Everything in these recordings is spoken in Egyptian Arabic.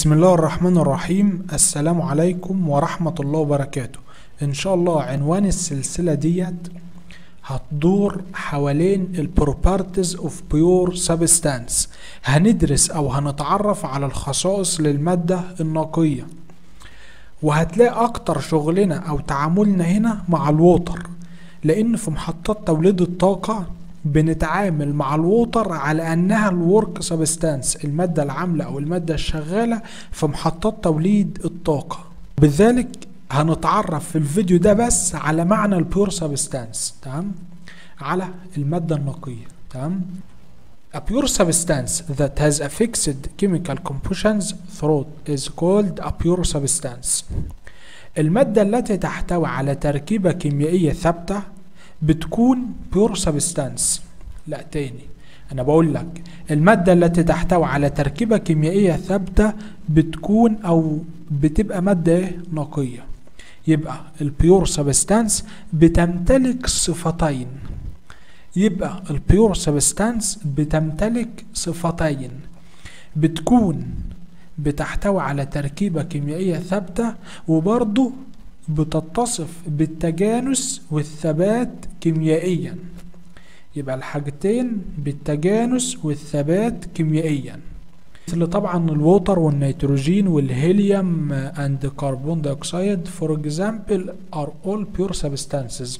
بسم الله الرحمن الرحيم السلام عليكم ورحمة الله وبركاته ان شاء الله عنوان السلسلة ديت هتدور حوالين البروبرتيز اوف بيور سبستانس هندرس او هنتعرف على الخصائص للمادة النقية وهتلاقي اكتر شغلنا او تعاملنا هنا مع الووتر لان في محطات توليد الطاقة بنتعامل مع الووتر على انها الورك سبستانس المادة العاملة او المادة الشغالة في محطات توليد الطاقة بذلك هنتعرف في الفيديو ده بس على معنى البيور سبستانس تمام على المادة النقية تمام A pure substance that has a fixed chemical compositions throughout is called a pure substance. المادة التي تحتوي على تركيبة كيميائية ثابتة بتكون pure substance. لا تاني أنا بقول لك المادة التي تحتوي على تركيبة كيميائية ثابتة بتكون أو بتبقى مادة إيه؟ نقية. يبقى البيور سبستانس بتمتلك صفتين يبقى البيور سبستانس بتمتلك صفتين بتكون بتحتوي على تركيبة كيميائية ثابتة وبرضه بتتصف بالتجانس والثبات كيميائيا يبقى الحاجتين بالتجانس والثبات كيميائيا مثل طبعا الووتر والنيتروجين والهيليوم اند كربون دايوكسيد فور اكزامبل ار اول بيور سبستانسز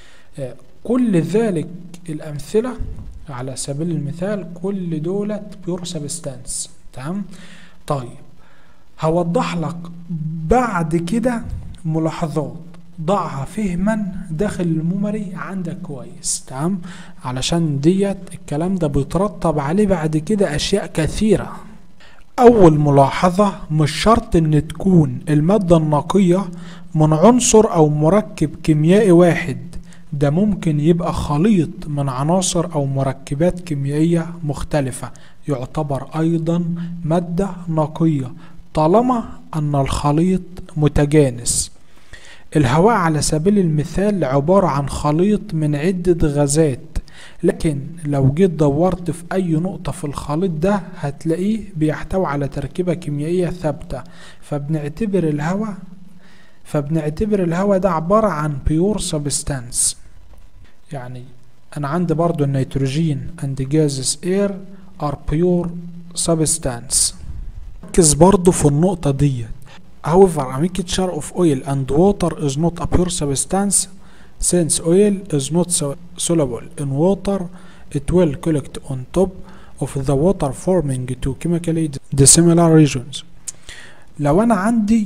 كل ذلك الامثله على سبيل المثال كل دولت بيور سبستانس تمام طيب هوضح لك بعد كده ملاحظات ضعها فهما داخل الميموري عندك كويس تمام علشان ديت الكلام ده بيترتب عليه بعد كده اشياء كثيره اول ملاحظه مش شرط ان تكون الماده النقيه من عنصر او مركب كيميائي واحد ده ممكن يبقى خليط من عناصر او مركبات كيميائيه مختلفه يعتبر ايضا ماده نقيه طالما ان الخليط متجانس الهواء على سبيل المثال عبارة عن خليط من عدة غازات لكن لو جيت دورت في أي نقطة في الخليط ده هتلاقيه بيحتوي على تركيبة كيميائية ثابتة فبنعتبر الهواء فبنعتبر الهواء ده عبارة عن بيور سبستانس يعني أنا عندي برضو النيتروجين and gases air are pure substance ركز برضو في النقطة ديت However, a mixture of oil and water is not a pure substance. Since oil is not so soluble in water, it will collect on top of the water forming two chemically dissimilar regions. لو أنا عندي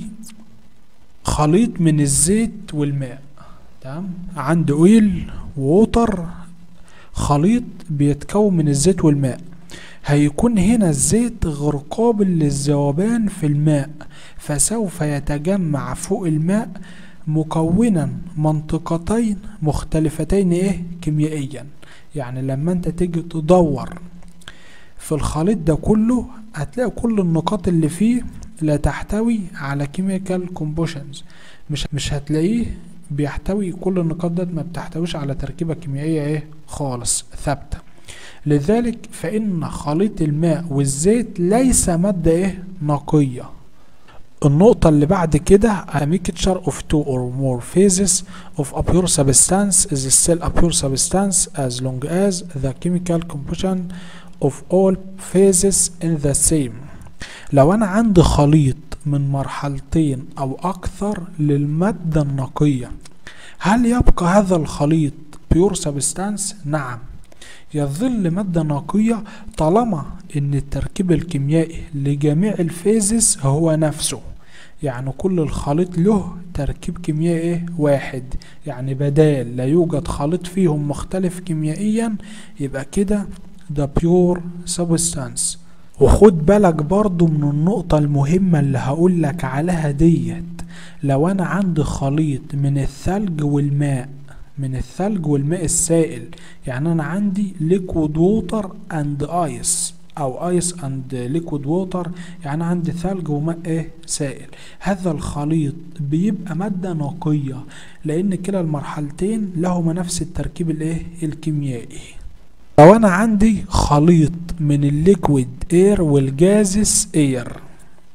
خليط من الزيت والماء تمام عندي اويل ووتر خليط بيتكون من الزيت والماء هيكون هنا الزيت غير قابل للذوبان في الماء فسوف يتجمع فوق الماء مكونا منطقتين مختلفتين ايه كيميائيا يعني لما انت تيجي تدور في الخليط ده كله هتلاقي كل النقاط اللي فيه لا تحتوي على كيميكال كومبوشنز مش مش هتلاقيه بيحتوي كل النقاط ده ما بتحتويش على تركيبة كيميائية ايه خالص ثابتة لذلك فإن خليط الماء والزيت ليس مادة ايه نقية النقطة اللي بعد كده a mixture of two or more phases of a pure substance is still a pure substance as long as the chemical composition of all phases in the same لو أنا عندي خليط من مرحلتين أو أكثر للمادة النقية هل يبقى هذا الخليط pure substance؟ نعم يظل مادة نقية طالما ان التركيب الكيميائي لجميع الفيزز هو نفسه يعني كل الخليط له تركيب كيميائي واحد يعني بدال لا يوجد خليط فيهم مختلف كيميائيا يبقى كده ده بيور سبستانس وخد بالك برضو من النقطة المهمة اللي هقول لك عليها ديت لو انا عندي خليط من الثلج والماء من الثلج والماء السائل يعني انا عندي liquid water and ice او ice and liquid water يعني عندي ثلج وماء ايه سائل هذا الخليط بيبقى مادة نقية لان كلا المرحلتين لهما نفس التركيب الايه الكيميائي لو انا عندي خليط من الليكويد اير والجازس اير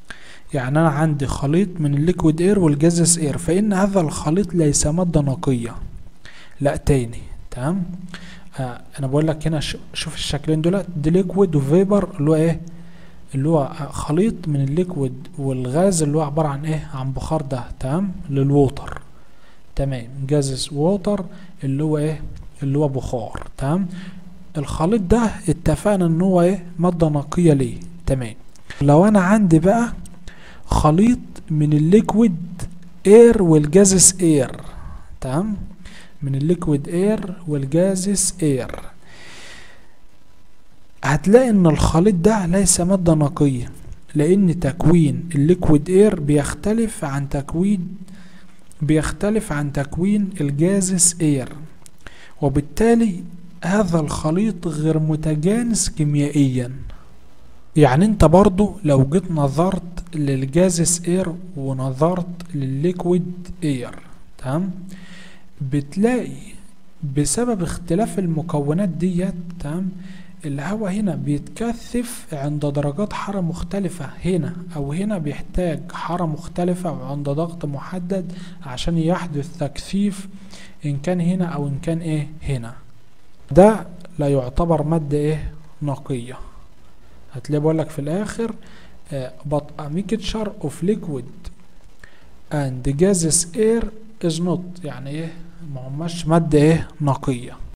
يعني انا عندي خليط من الليكويد اير والجازس اير فان هذا الخليط ليس مادة نقية لا تاني تمام آه انا بقول لك هنا ش- شوف الشكلين دول دي ليكويد وفيبر اللي هو ايه اللي هو آه، خليط من الليكويد والغاز اللي هو عبارة عن ايه عن بخار ده تمام للووتر تمام جازس ووتر اللي هو ايه اللي هو بخار تمام الخليط ده اتفقنا ان هو ايه مادة نقية ليه تمام لو انا عندي بقى خليط من الليكويد اير والجازس اير تمام من الليكويد اير والجازس اير هتلاقي ان الخليط ده ليس مادة نقية لان تكوين الليكويد اير بيختلف عن تكوين بيختلف عن تكوين الجازس اير وبالتالي هذا الخليط غير متجانس كيميائيا يعني انت برضو لو جيت نظرت للجازس اير ونظرت للليكويد اير تمام بتلاقي بسبب اختلاف المكونات ديت تمام الهواء هنا بيتكثف عند درجات حرارة مختلفة هنا أو هنا بيحتاج حرارة مختلفة وعند ضغط محدد عشان يحدث تكثيف إن كان هنا أو إن كان إيه هنا ده لا يعتبر مادة إيه نقية هتلاقي بقولك في الآخر آه، but a mixture of liquid and gaseous air is not يعني إيه ما هماش مادة إيه نقية